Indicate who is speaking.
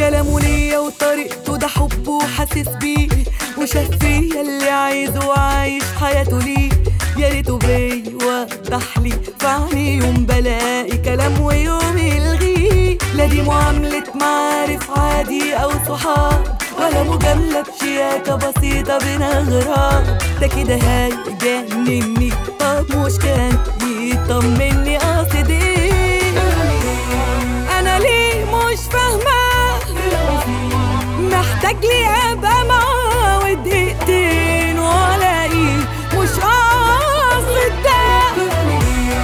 Speaker 1: كلامه ليا وطريقته ده حب وحاسس بيه وشاف فيا اللي عايزه وعايش حياته ليه يا ريته بيوضح لي فعني يوم بلاقي كلام ويوم يلغيه لا دي معاملة معارف عادي أو صحاب ولا مجاملة بشياكة بسيطة بين أغراب ده كده هيجنني طب مش كان يطمني قصد ايه أنا ليه مش فاهمة محتاج لي أبقى معاه